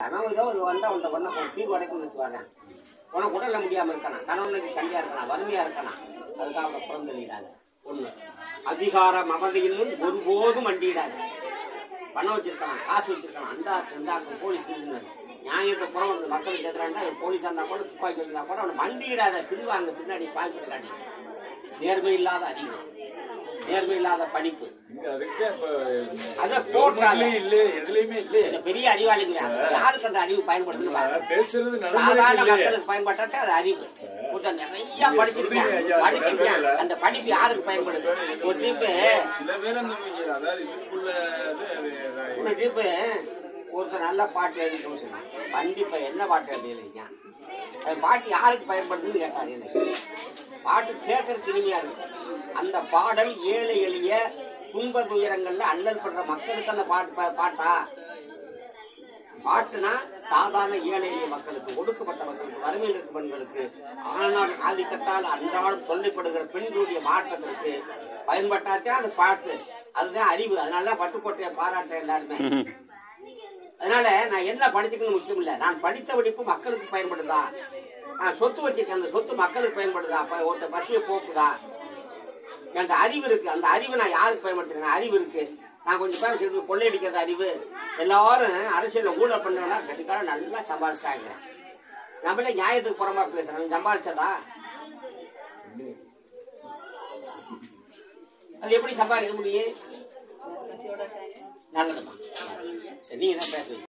அவன் ஏதோ ஒரு வந்தா உன்ட்ட பண்ண போய் தீர்வு அடைக்கணும்னு வரேன் உனக்கு உடல்ல முடியாம இருக்கலாம் கணவனுக்கு சண்டையா இருக்கலாம் வறுமையா இருக்கலாம் அதுக்காக அவனை புறந்தள்ளிடாத ஒண்ணு அதிகார மமதையிலும் ஒருபோதும் அண்டிடாத பணம் வச்சிருக்கலாம் காசு வச்சிருக்கலாம் அந்த இந்த போலீஸ் இருந்தாரு நியாயத்தை புறம் வந்து மக்களுக்கு எதிராண்டா போலீஸா இருந்தா கூட துப்பாக்கி இருந்தா கூட அவனை மண்டிடாத திருவாங்க பின்னாடி பாய்க்கிறாடி நேர்மை இல்லாத அறிவு நேர்மை இல்லாத படிப்பு இங்க அதுக்கு இப்ப அதை போற்றாத கவர்மெண்ட்லயும் இல்லையே எதுலயுமே இல்லையே இந்த பெரிய அறிவாளிங்க யாருக்கு அந்த அறிவு பயன்படுத்துன்னு பாருங்க. பேசுறது சாதாரண நடைமுறைக்கு இல்லையே மக்களுக்கு பயன்பட்டாத்தே அது அறிவு ஒருத்தன் நிறைய படிச்சிருக்கேன் சொல்றீங்க ஐயா, படிச்சிருக்கேன் அது அந்த படிப்பு யாருக்கு பயன்படுது ஒரு டீப்பு சில பேர் அந்த அதாவது இதுக்குள்ள இது அது அதான் ஒரு டீப்பு ஒருத்தர் நல்ல பாட்டு எழுதிக்கணும் சொன்னான் கண்டிப்பா என்ன பாட்டு எழுதி எழுதிக்கான் அது பாட்டு யாருக்கு பயன்படுதுன்னு கேட்டார் எனக்கு பாட்டு கேட்கறதுக்கு இனிமையா இருக்கு அந்த பாடல் ஏழை எளிய துன்ப துயரங்கள்ல அல்லல் பண்ற மக்களுக்கு அந்த பாட்டு பா- பாட்டா பாட்டுனா சாதாரண ஏழை எளிய மக்களுக்கு ஒடுக்கப்பட்ட மக்களுக்கு வறுமையில் இருக்கும் பெண்களுக்கு ஆனால் ஆதிக்கத்தால் அன்றாடம் தொல்லைப்படுகிற பெண்களுடைய மாற்றத்திற்கு பயன்பட்டாத்தே அந்த பாட்டு அதுதான் அறிவு அதனாலதான் பட்டுக்கோட்டையை பாராட்ட எல்லாருமே அதனால நான் என்ன படிச்சுக்கணும் முக்கியம் இல்ல நான் படித்த படிப்பு மக்களுக்கு பயன்படுதா நான் சொத்து வச்சிருக்கேன் அந்த சொத்து மக்களுக்கு பயன்படுதா அப்ப ஒருத்தர் பசியை போக்குதா என்கிட்ட அறிவு இருக்கு அந்த அறிவு நான் யாருக்கு பயன்படுத்துறேன் அறிவு இருக்கு நான் கொஞ்சம் பேர் சேர்ந்து கொள்ளையடிக்கிறது அறிவு எல்லாரும் அரசியல்ல ஊழல் பண்ணா கட்டிக்கார நல்லா சம்பாதிச்சாங்க நம்மளே நியாயத்துக்கு புறமா பேசுறோம் சம்பாதிச்சதா அது எப்படி சம்பாதிக்க முடியும் நல்லதுமா சரி நீங்க தான் பேசுவீங்க